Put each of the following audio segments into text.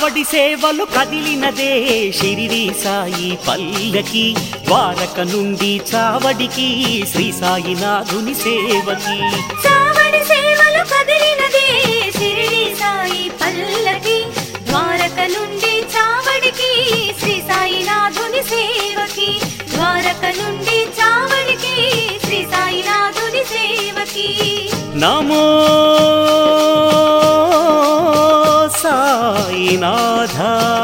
చావడి సేవలు కదిలినదే షిరిడి సాయి పల్లకి ద్వారక నుండి చావడికి శ్రీ సాయినాథుని సేవకి చావడి సేవలు కదిలినదే షిరిడి సాయి పల్లకి ద్వారక నుండి చావడికి శ్రీ సాయినాథుని సేవకి ద్వారక నుండి చావడికి శ్రీ సాయినాథుని సేవకి నమో సాయినాథ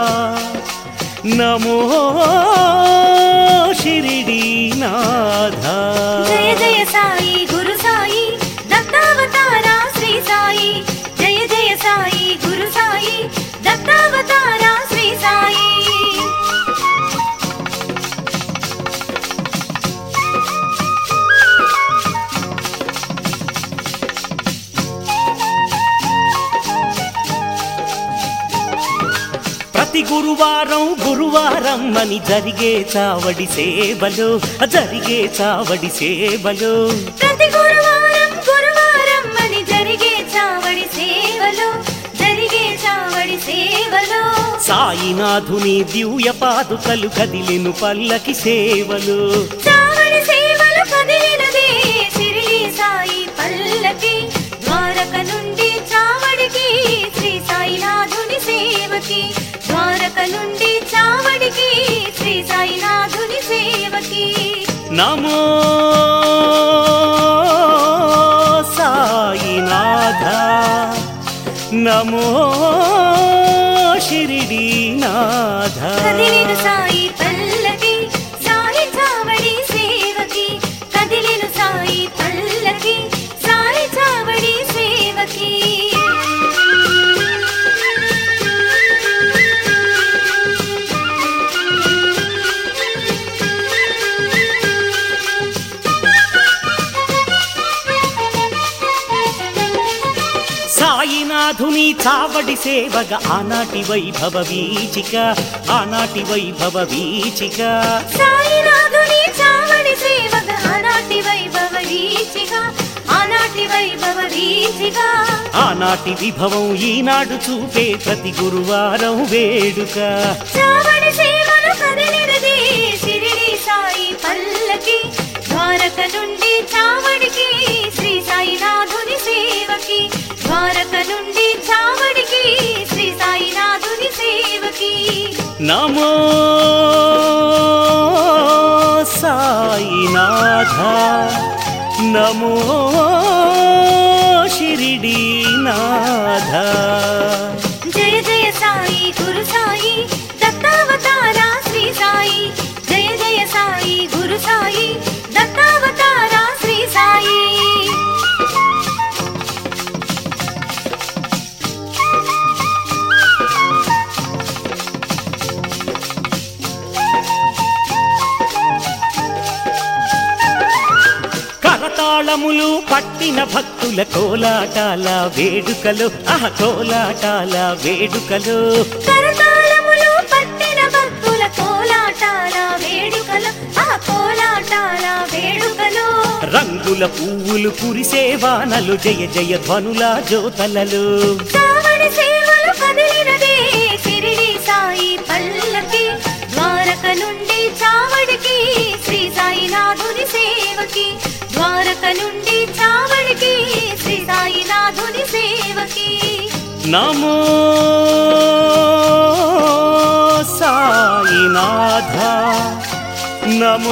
నమో షిరిడీనాథ జయ జయ సాయి గురు సాయి దత్తావతార శ్రీ సాయి జయ జయ సాయి గురు సాయి దత్తావతార శ్రీ సాయి ప్రతి గురువారం గురువారం అని జరిగే చావడి సేవలు జరిగే చావడి సేవలు ప్రతి గురువారం గురువారం అని జరిగే చావడి సేవలో జరిగే చావడి సేవలో సాయినాథుని దివ్య పాదుకలు కదిలిను పల్లకి సేవలు చావడి సేవలు కదిలినదే షిరిడి సాయి పల్లకి ద్వారక నుండి చావడికి శ్రీ సాయినాథుని సేవకి ద్వారక నుండి చావడికి శ్రీ సాయినాథుని సేవకి నమో సాయినాథ నమో షిరిడీనాథ కదిలిను సాయి పల్లకి సాయి చావడి సేవకి కదిలిను సాయి పల్లకి సాయి చావడి సేవకి సాయినాథుని చావడి సేవగ ఆనాటి వైభవ వీచిక ఆనాటి వైభవ వీచిక సాయినాథుని చావడి సేవగా ఆనాటి వైభవ వీచిగా ఆనాటి వైభవ వీచిగా ఆనాటి విభవం ఈనాడు చూపే ప్రతి గురువారం వేడుక చావడి సేవలు కదిలినది షిరిడి సాయి పల్లకి ద్వారక నుండి చావడికి శ్రీ సాయినాథుని సేవకి ద్వారక నుండి చావడికి శ్రీ సాయినాథుని సేవకి నమో సాయినాథ నమో షిరిడీనాథ జయ జయ సాయి గురు సాయి దత్తావతార శ్రీ సాయి జయ జయ సాయి గురు సాయి దత్తావతార శ్రీ సాయి కరతాళములు పట్టిన భక్తుల కోలాటాల వేడుకలు ఆహ కోలాటాల వేడుకలు కరతాళములు పట్టిన భక్తుల కోలాటాల వేడుకలు ఆ కోలాటాల వేడుకలు రంగుల పువ్వులు కురిసే వానలు జయ జయ ధ్వనుల జ్యోతలలు చావడి సేవలు కదిలినదే షిరిడి సాయి పల్లకి ద్వారక నుండి చావడికి శ్రీ సాయినాథుని సేవకి ద్వారక నుండి చావడికి శ్రీ సాయినాథుని సేవకి నమో సాయినాథ నమో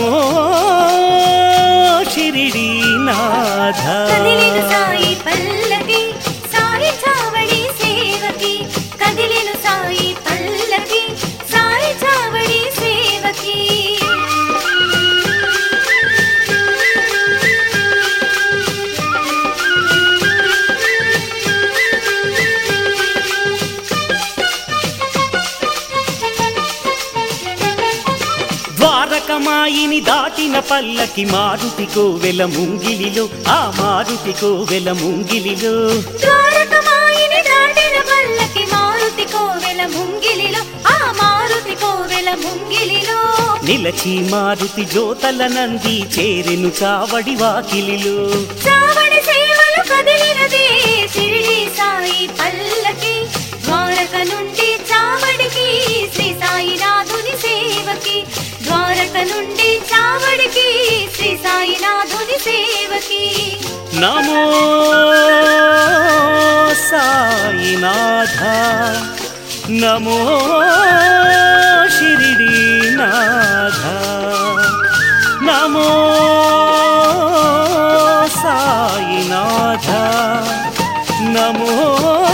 షిరిడీనాథ కదిలిను సాయి పల్లకి సాయి చావడి సేవకి కదిలిను సాయి పల్లకి సాయి చావడి సేవకి ద్వారకమాయిని దాటిన పల్లకి మారుతి కోవెల ముంగిలిలో ఆ మారుతి కోవెల ముంగిలిలో ద్వారకమాయిని దాటిన పల్లకి మారుతి కోవెల ముంగిలిలో ఆ మారుతి కోవెల ముంగిలిలో నిలచి మారుతి జ్యోతల నంది చేరెను చావడి వాకిలిలో చావడి సేవలు కదిలినదే షిరిడి సాయి పల్లకి ద్వారక నుండి చావడి నమో సాయినాథ నమో షిరిడీనాథ నమో సాయినాథ నమో